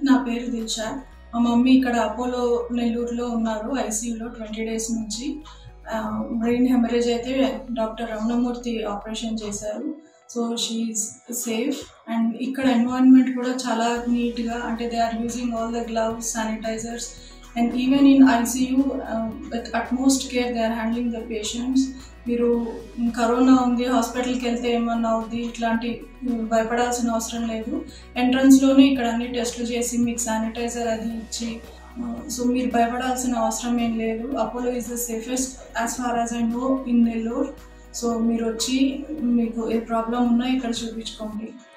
నా పేరు దిల్షా మా మమ్మీ ఇక్కడ అపోలో నెల్లూరులో ఉన్నారు ఐసీయూలో ట్వంటీ డేస్ నుంచి బ్రెయిన్ హెమరేజ్ అయితే డాక్టర్ రమణమూర్తి ఆపరేషన్ చేశారు సో షీఈస్ సేఫ్ అండ్ ఇక్కడ ఎన్వైరన్మెంట్ కూడా చాలా నీట్గా అంటే they are using all the gloves sanitisers and even in ICU with utmost care they are handling the patients మీరు కరోనా ఉంది హాస్పిటల్కి వెళ్తే ఏమన్నా అవుద్ది ఇట్లాంటి భయపడాల్సిన అవసరం లేదు ఎంట్రన్స్లోనే ఇక్కడ అన్ని టెస్టులు చేసి మీకు శానిటైజర్ అది ఇచ్చి సో మీరు భయపడాల్సిన అవసరం ఏం లేదు Apollo is the safest as far as I know in Nellore so మీరు వచ్చి మీకు ఏ ప్రాబ్లం ఉన్నా ఇక్కడ చూపించుకోండి